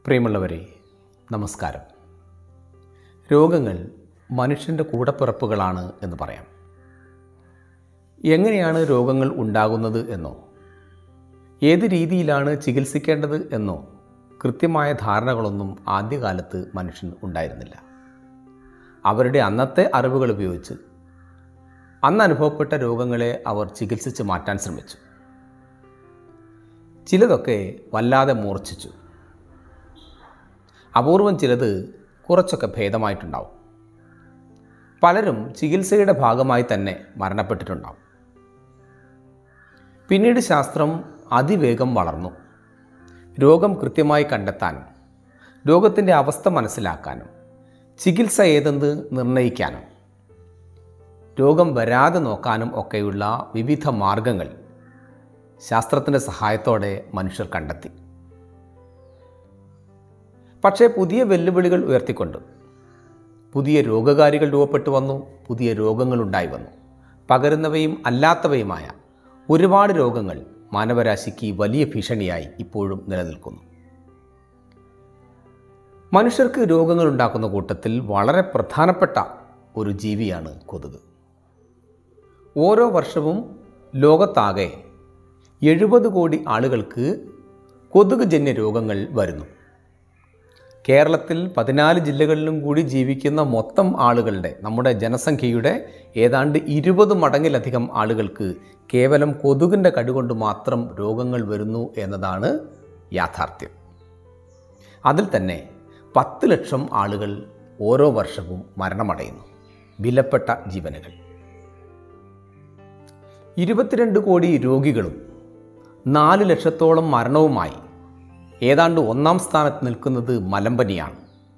പ്രിയമുള്ളവരെ നമസ്കാരം രോഗങ്ങൾ മനുഷ്യൻ്റെ കൂടപ്പിറപ്പുകളാണ് എന്ന് പറയാം എങ്ങനെയാണ് രോഗങ്ങൾ ഉണ്ടാകുന്നത് എന്നോ ഏത് രീതിയിലാണ് ചികിത്സിക്കേണ്ടത് എന്നോ കൃത്യമായ ധാരണകളൊന്നും ആദ്യകാലത്ത് മനുഷ്യന് ഉണ്ടായിരുന്നില്ല അവരുടെ അന്നത്തെ അറിവുകൾ ഉപയോഗിച്ച് അന്ന് അനുഭവപ്പെട്ട രോഗങ്ങളെ അവർ ചികിത്സിച്ച് മാറ്റാൻ ശ്രമിച്ചു ചിലതൊക്കെ വല്ലാതെ മൂർച്ഛിച്ചു അപൂർവം ചിലത് കുറച്ചൊക്കെ ഭേദമായിട്ടുണ്ടാവും പലരും ചികിത്സയുടെ ഭാഗമായി തന്നെ മരണപ്പെട്ടിട്ടുണ്ടാവും പിന്നീട് ശാസ്ത്രം അതിവേഗം വളർന്നു രോഗം കൃത്യമായി കണ്ടെത്താനും രോഗത്തിൻ്റെ അവസ്ഥ മനസ്സിലാക്കാനും ചികിത്സ ഏതെന്ന് നിർണ്ണയിക്കാനും രോഗം വരാതെ നോക്കാനും ഒക്കെയുള്ള വിവിധ മാർഗങ്ങൾ ശാസ്ത്രത്തിൻ്റെ സഹായത്തോടെ മനുഷ്യർ കണ്ടെത്തി പക്ഷേ പുതിയ വെല്ലുവിളികൾ ഉയർത്തിക്കൊണ്ട് പുതിയ രോഗകാരികൾ രൂപപ്പെട്ടു വന്നു പുതിയ രോഗങ്ങളുണ്ടായി വന്നു പകരുന്നവയും അല്ലാത്തവയുമായ ഒരുപാട് രോഗങ്ങൾ മാനവരാശിക്ക് വലിയ ഭീഷണിയായി ഇപ്പോഴും നിലനിൽക്കുന്നു മനുഷ്യർക്ക് രോഗങ്ങൾ ഉണ്ടാക്കുന്ന കൂട്ടത്തിൽ വളരെ പ്രധാനപ്പെട്ട ഒരു ജീവിയാണ് കൊതുക് ഓരോ വർഷവും ലോകത്താകെ എഴുപത് കോടി ആളുകൾക്ക് കൊതുക് ജന്യ രോഗങ്ങൾ വരുന്നു കേരളത്തിൽ പതിനാല് ജില്ലകളിലും കൂടി ജീവിക്കുന്ന മൊത്തം ആളുകളുടെ നമ്മുടെ ജനസംഖ്യയുടെ ഏതാണ്ട് ഇരുപത് മടങ്ങിലധികം ആളുകൾക്ക് കേവലം കൊതുകിൻ്റെ കടുകൊണ്ട് മാത്രം രോഗങ്ങൾ വരുന്നു എന്നതാണ് യാഥാർത്ഥ്യം അതിൽ തന്നെ പത്ത് ലക്ഷം ആളുകൾ ഓരോ വർഷവും മരണമടയുന്നു വിലപ്പെട്ട ജീവനുകൾ ഇരുപത്തിരണ്ട് കോടി രോഗികളും നാല് ലക്ഷത്തോളം മരണവുമായി ഏതാണ്ട് ഒന്നാം സ്ഥാനത്ത് നിൽക്കുന്നത് മലമ്പനിയാണ്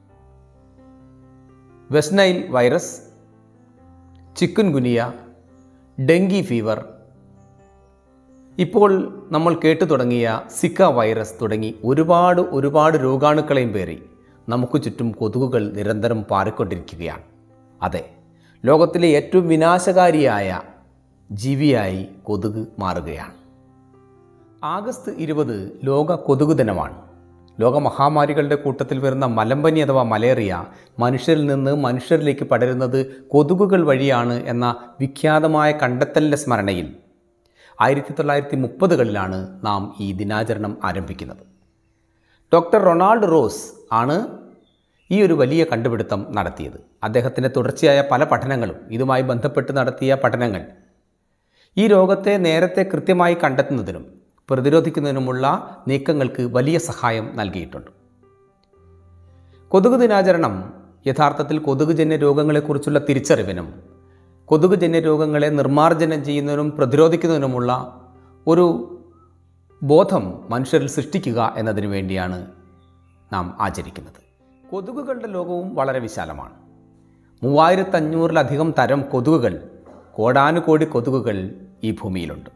West Nile virus chikungunya dengue fever ഇപ്പോൾ നമ്മൾ കേട്ടു തുടങ്ങിയ സിക്ക വൈറസ് തുടങ്ങി ഒരുപാട് ഒരുപാട് രോഗാണുക്കളെയും പേറി നമുക്ക് ചുറ്റും കൊതുകുകൾ നിരന്തരം പാറിക്കൊണ്ടിരിക്കുകയാണ് അതെ ലോകത്തിലെ ഏറ്റവും വിനാശകാരിയായ ജീവിയായി കൊതുക് മാറുകയാണ് ആഗസ്റ്റ് ഇരുപത് ലോക കൊതുക് ദിനമാണ് ലോകമഹാമാരികളുടെ കൂട്ടത്തിൽ വരുന്ന മലമ്പനി അഥവാ മലേറിയ മനുഷ്യരിൽ നിന്ന് മനുഷ്യരിലേക്ക് പടരുന്നത് കൊതുകുകൾ വഴിയാണ് എന്ന വിഖ്യാതമായ കണ്ടെത്തലിൻ്റെ സ്മരണയിൽ ആയിരത്തി തൊള്ളായിരത്തി മുപ്പതുകളിലാണ് നാം ഈ ദിനാചരണം ആരംഭിക്കുന്നത് ഡോക്ടർ റൊണാൾഡ് റോസ് ആണ് ഈ ഒരു വലിയ കണ്ടുപിടുത്തം നടത്തിയത് അദ്ദേഹത്തിൻ്റെ തുടർച്ചയായ പല പഠനങ്ങളും ഇതുമായി ബന്ധപ്പെട്ട് നടത്തിയ പഠനങ്ങൾ ഈ രോഗത്തെ നേരത്തെ കൃത്യമായി കണ്ടെത്തുന്നതിനും പ്രതിരോധിക്കുന്നതിനുമുള്ള നീക്കങ്ങൾക്ക് വലിയ സഹായം നൽകിയിട്ടുണ്ട് കൊതുക് ദിനാചരണം യഥാർത്ഥത്തിൽ കൊതുകുജന്യ രോഗങ്ങളെക്കുറിച്ചുള്ള തിരിച്ചറിവിനും കൊതുകുജന്യ രോഗങ്ങളെ നിർമ്മാർജ്ജനം ചെയ്യുന്നതിനും പ്രതിരോധിക്കുന്നതിനുമുള്ള ഒരു ബോധം മനുഷ്യരിൽ സൃഷ്ടിക്കുക എന്നതിനു വേണ്ടിയാണ് നാം ആചരിക്കുന്നത് കൊതുകുകളുടെ ലോകവും വളരെ വിശാലമാണ് മൂവായിരത്തഞ്ഞൂറിലധികം തരം കൊതുകുകൾ കോടാനുകോടി കൊതുകുകൾ ഈ ഭൂമിയിലുണ്ട്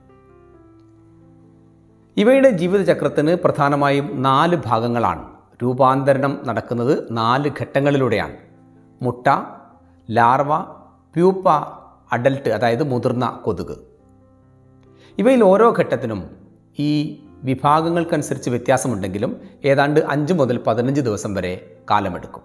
ഇവയുടെ ജീവിതചക്രത്തിന് പ്രധാനമായും നാല് ഭാഗങ്ങളാണ് രൂപാന്തരണം നടക്കുന്നത് നാല് ഘട്ടങ്ങളിലൂടെയാണ് മുട്ട ലാർവ പ്യൂപ്പ അഡൽട്ട് അതായത് മുതിർന്ന കൊതുക് ഇവയിൽ ഓരോ ഘട്ടത്തിനും ഈ വിഭാഗങ്ങൾക്കനുസരിച്ച് വ്യത്യാസമുണ്ടെങ്കിലും ഏതാണ്ട് അഞ്ച് മുതൽ പതിനഞ്ച് ദിവസം വരെ കാലമെടുക്കും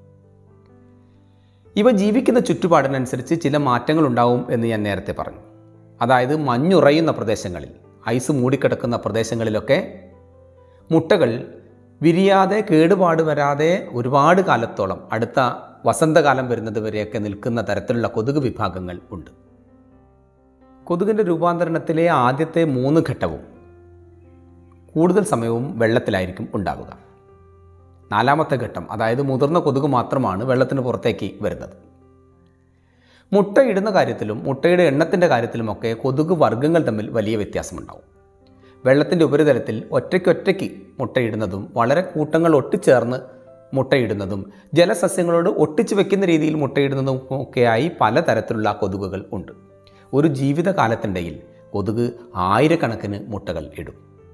ഇവ ജീവിക്കുന്ന ചുറ്റുപാടിനനുസരിച്ച് ചില മാറ്റങ്ങൾ ഉണ്ടാവും എന്ന് ഞാൻ നേരത്തെ പറഞ്ഞു അതായത് മഞ്ഞുറയുന്ന പ്രദേശങ്ങളിൽ ഐസ് മൂടിക്കിടക്കുന്ന പ്രദേശങ്ങളിലൊക്കെ മുട്ടകൾ വിരിയാതെ കേടുപാട് വരാതെ ഒരുപാട് കാലത്തോളം അടുത്ത വസന്തകാലം വരുന്നത് വരെയൊക്കെ നിൽക്കുന്ന തരത്തിലുള്ള കൊതുക് വിഭാഗങ്ങൾ ഉണ്ട് കൊതുകിൻ്റെ രൂപാന്തരണത്തിലെ ആദ്യത്തെ മൂന്ന് ഘട്ടവും കൂടുതൽ സമയവും വെള്ളത്തിലായിരിക്കും ഉണ്ടാവുക നാലാമത്തെ ഘട്ടം അതായത് മുതിർന്ന കൊതുക് മാത്രമാണ് വെള്ളത്തിന് പുറത്തേക്ക് വരുന്നത് മുട്ടയിടുന്ന കാര്യത്തിലും മുട്ടയുടെ എണ്ണത്തിൻ്റെ കാര്യത്തിലുമൊക്കെ കൊതുക് വർഗ്ഗങ്ങൾ തമ്മിൽ വലിയ വ്യത്യാസമുണ്ടാവും വെള്ളത്തിൻ്റെ ഉപരിതലത്തിൽ ഒറ്റയ്ക്കൊറ്റയ്ക്ക് മുട്ടയിടുന്നതും വളരെ കൂട്ടങ്ങൾ ഒട്ടിച്ചേർന്ന് മുട്ടയിടുന്നതും ജലസസ്യങ്ങളോട് ഒട്ടിച്ചു വെക്കുന്ന രീതിയിൽ മുട്ടയിടുന്നതും ഒക്കെയായി പലതരത്തിലുള്ള കൊതുകുകൾ ഉണ്ട് ഒരു ജീവിതകാലത്തിൻ്റെയിൽ കൊതുക് ആയിരക്കണക്കിന് മുട്ടകൾ ഇടും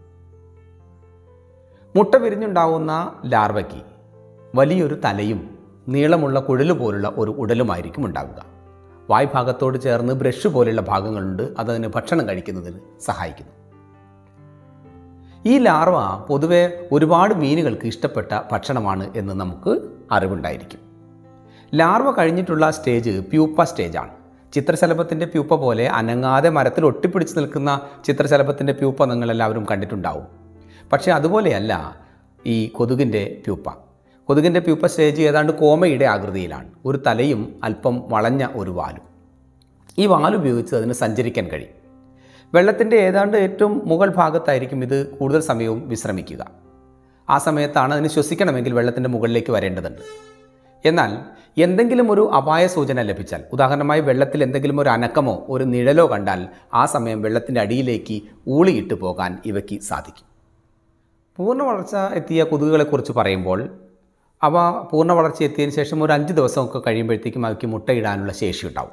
മുട്ട വിരിഞ്ഞുണ്ടാവുന്ന ലാർവയ്ക്ക് വലിയൊരു തലയും നീളമുള്ള കുഴല് പോലുള്ള ഒരു ഉടലുമായിരിക്കും ഉണ്ടാവുക വായ്ഭാഗത്തോട് ചേർന്ന് ബ്രഷ് പോലെയുള്ള ഭാഗങ്ങളുണ്ട് അതതിന് ഭക്ഷണം കഴിക്കുന്നതിന് സഹായിക്കുന്നു ഈ ലാർവ പൊതുവെ ഒരുപാട് മീനുകൾക്ക് ഇഷ്ടപ്പെട്ട ഭക്ഷണമാണ് എന്ന് നമുക്ക് അറിവുണ്ടായിരിക്കും ലാർവ കഴിഞ്ഞിട്ടുള്ള സ്റ്റേജ് പ്യൂപ്പ സ്റ്റേജാണ് ചിത്രശലഭത്തിൻ്റെ പ്യൂപ്പ പോലെ അനങ്ങാതെ മരത്തിൽ ഒട്ടിപ്പിടിച്ച് നിൽക്കുന്ന ചിത്രശലഭത്തിൻ്റെ പ്യൂപ്പ നിങ്ങളെല്ലാവരും കണ്ടിട്ടുണ്ടാവും പക്ഷേ അതുപോലെയല്ല ഈ കൊതുകിൻ്റെ പ്യൂപ്പ കൊതുകിൻ്റെ പ്യൂപ്പ സ്റ്റേജ് ഏതാണ്ട് കോമയുടെ ആകൃതിയിലാണ് ഒരു തലയും അല്പം വളഞ്ഞ ഒരു വാലും ഈ വാലുപയോഗിച്ച് അതിന് സഞ്ചരിക്കാൻ കഴിയും വെള്ളത്തിൻ്റെ ഏതാണ്ട് ഏറ്റവും മുകൾ ഭാഗത്തായിരിക്കും ഇത് കൂടുതൽ സമയവും വിശ്രമിക്കുക ആ സമയത്താണ് അതിന് ശ്വസിക്കണമെങ്കിൽ വെള്ളത്തിൻ്റെ മുകളിലേക്ക് വരേണ്ടതുണ്ട് എന്നാൽ എന്തെങ്കിലും ഒരു അപായ സൂചന ലഭിച്ചാൽ ഉദാഹരണമായി വെള്ളത്തിൽ എന്തെങ്കിലും ഒരു അനക്കമോ ഒരു നിഴലോ കണ്ടാൽ ആ സമയം വെള്ളത്തിൻ്റെ അടിയിലേക്ക് ഊളിയിട്ട് പോകാൻ ഇവയ്ക്ക് സാധിക്കും പൂർണ്ണ വളർച്ച എത്തിയ കൊതുകുകളെക്കുറിച്ച് പറയുമ്പോൾ അവ പൂർണ്ണ വളർച്ച എത്തിയതിന് ശേഷം ഒരു അഞ്ച് ദിവസമൊക്കെ കഴിയുമ്പോഴത്തേക്കും അവയ്ക്ക് മുട്ടയിടാനുള്ള ശേഷി ഉണ്ടാവും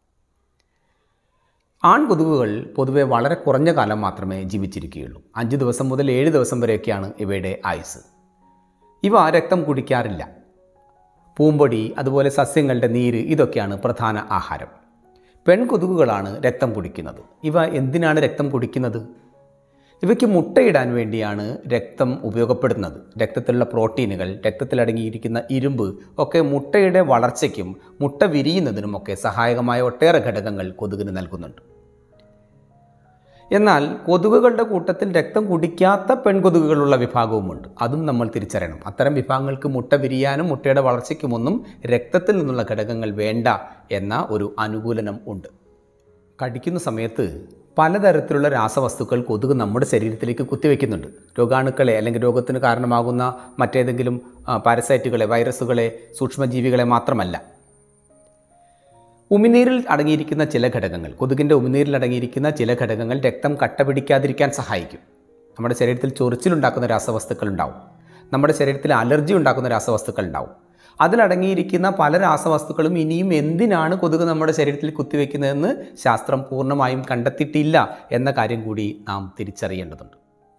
ആൺകൊതുകുകൾ പൊതുവെ വളരെ കുറഞ്ഞ കാലം മാത്രമേ ജീവിച്ചിരിക്കുകയുള്ളൂ അഞ്ച് ദിവസം മുതൽ ഏഴ് ദിവസം വരെയൊക്കെയാണ് ഇവയുടെ ആയുസ് ഇവ രക്തം കുടിക്കാറില്ല പൂമ്പൊടി അതുപോലെ സസ്യങ്ങളുടെ നീര് ഇതൊക്കെയാണ് പ്രധാന ആഹാരം പെൺകൊതുകുകളാണ് രക്തം കുടിക്കുന്നത് ഇവ എന്തിനാണ് രക്തം കുടിക്കുന്നത് ഇവയ്ക്ക് മുട്ടയിടാൻ വേണ്ടിയാണ് രക്തം ഉപയോഗപ്പെടുന്നത് രക്തത്തിലുള്ള പ്രോട്ടീനുകൾ രക്തത്തിലടങ്ങിയിരിക്കുന്ന ഇരുമ്പ് ഒക്കെ മുട്ടയുടെ വളർച്ചയ്ക്കും മുട്ട വിരിയുന്നതിനുമൊക്കെ സഹായകമായ ഒട്ടേറെ ഘടകങ്ങൾ കൊതുകിന് നൽകുന്നുണ്ട് എന്നാൽ കൊതുകുകളുടെ കൂട്ടത്തിൽ രക്തം കുടിക്കാത്ത പെൺകൊതുകുകളുള്ള വിഭാഗവുമുണ്ട് അതും നമ്മൾ തിരിച്ചറിയണം അത്തരം വിഭാഗങ്ങൾക്ക് മുട്ട വിരിയാനും മുട്ടയുടെ വളർച്ചയ്ക്കുമൊന്നും രക്തത്തിൽ നിന്നുള്ള ഘടകങ്ങൾ വേണ്ട എന്ന ഒരു അനുകൂലനം ഉണ്ട് കടിക്കുന്ന സമയത്ത് പലതരത്തിലുള്ള രാസവസ്തുക്കൾ കൊതുക് നമ്മുടെ ശരീരത്തിലേക്ക് കുത്തിവെക്കുന്നുണ്ട് രോഗാണുക്കളെ അല്ലെങ്കിൽ രോഗത്തിന് കാരണമാകുന്ന മറ്റേതെങ്കിലും ആ, പാരസൈറ്റുകളെ വൈറസുകളെ സൂക്ഷ്മജീവികളെ മാത്രമല്ല ഉമിനീരിൽ അടങ്ങിയിരിക്കുന്ന ചില ഘടകങ്ങൾ കൊതുകിൻ്റെ ഉമിനീരിൽ അടങ്ങിയിരിക്കുന്ന ചില ഘടകങ്ങൾ രക്തം കട്ട പിടിക്കാതിരിക്കാൻ സഹായിക്കും നമ്മുടെ ശരീരത്തിൽ ചൊറിച്ചിലുണ്ടാക്കുന്ന രാസവസ്തുക്കൾ ഉണ്ടാവും നമ്മുടെ ശരീരത്തിൽ അലർജി ഉണ്ടാക്കുന്ന രാസവസ്തുക്കൾ ഉണ്ടാവും അതിലടങ്ങിയിരിക്കുന്ന പല രാസവസ്തുക്കളും ഇനിയും എന്തിനാണ് കൊതുക് നമ്മുടെ ശരീരത്തിൽ കുത്തിവെക്കുന്നതെന്ന് ശാസ്ത്രം പൂർണ്ണമായും കണ്ടെത്തിയിട്ടില്ല എന്ന കാര്യം കൂടി നാം തിരിച്ചറിയേണ്ടതുണ്ട്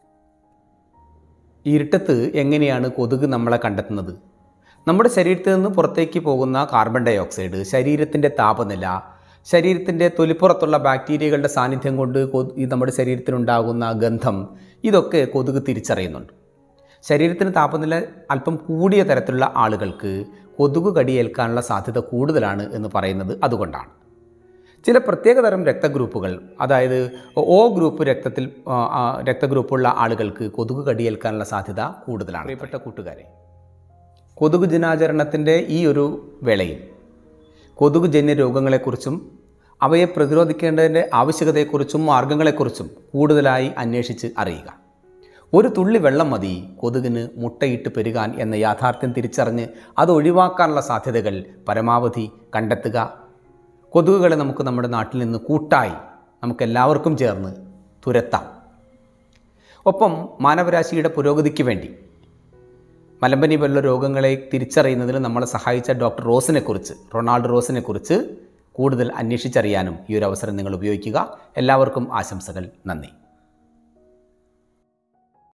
ഇരുട്ടത്ത് എങ്ങനെയാണ് കൊതുക് നമ്മളെ കണ്ടെത്തുന്നത് നമ്മുടെ ശരീരത്തിൽ നിന്ന് പുറത്തേക്ക് പോകുന്ന കാർബൺ ഡൈ ഓക്സൈഡ് ശരീരത്തിൻ്റെ താപനില ശരീരത്തിൻ്റെ തൊലിപ്പുറത്തുള്ള ബാക്ടീരിയകളുടെ സാന്നിധ്യം കൊണ്ട് കൊ- ഈ നമ്മുടെ ശരീരത്തിനുണ്ടാകുന്ന ഗന്ധം ഇതൊക്കെ കൊതുക് തിരിച്ചറിയുന്നുണ്ട് ശരീരത്തിന് താപനില അല്പം കൂടിയ തരത്തിലുള്ള ആളുകൾക്ക് കൊതുക് കടിയേൽക്കാനുള്ള സാധ്യത കൂടുതലാണ് എന്ന് പറയുന്നത് അതുകൊണ്ടാണ് ചില പ്രത്യേകതരം രക്തഗ്രൂപ്പുകൾ അതായത് ഒ ഗ്രൂപ്പ് രക്തത്തിൽ ആ, ആ, രക്തഗ്രൂപ്പുള്ള ആളുകൾക്ക് കൊതുക് കടിയേൽക്കാനുള്ള സാധ്യത കൂടുതലാണ് പ്രിയപ്പെട്ട കൂട്ടുകാരെ കൊതുക് ദിനാചരണത്തിൻ്റെ ഈ ഒരു വേളയിൽ കൊതുക് ജന്യ രോഗങ്ങളെക്കുറിച്ചും അവയെ പ്രതിരോധിക്കേണ്ടതിൻ്റെ ആവശ്യകതയെക്കുറിച്ചും മാർഗങ്ങളെക്കുറിച്ചും കൂടുതലായി അന്വേഷിച്ച് അറിയുക ഒരു തുള്ളി വെള്ളം മതി കൊതുകിന് മുട്ടയിട്ട് പെരുകാൻ എന്ന യാഥാർത്ഥ്യം തിരിച്ചറിഞ്ഞ് അത് ഒഴിവാക്കാനുള്ള സാധ്യതകൾ പരമാവധി കണ്ടെത്തുക കൊതുകുകളെ നമുക്ക് നമ്മുടെ നാട്ടിൽ നിന്ന് കൂട്ടായി നമുക്കെല്ലാവർക്കും ചേർന്ന് തുരത്താം ഒപ്പം മാനവരാശിയുടെ പുരോഗതിക്ക് വേണ്ടി മലമ്പനി പോലുള്ള രോഗങ്ങളെ തിരിച്ചറിയുന്നതിന് നമ്മളെ സഹായിച്ച ഡോക്ടർ റോസിനെക്കുറിച്ച് റൊണാൾഡ് റോസിനെക്കുറിച്ച് കൂടുതൽ അന്വേഷിച്ചറിയാനും ഈ ഒരു അവസരം നിങ്ങൾ ഉപയോഗിക്കുക എല്ലാവർക്കും ആശംസകൾ നന്ദി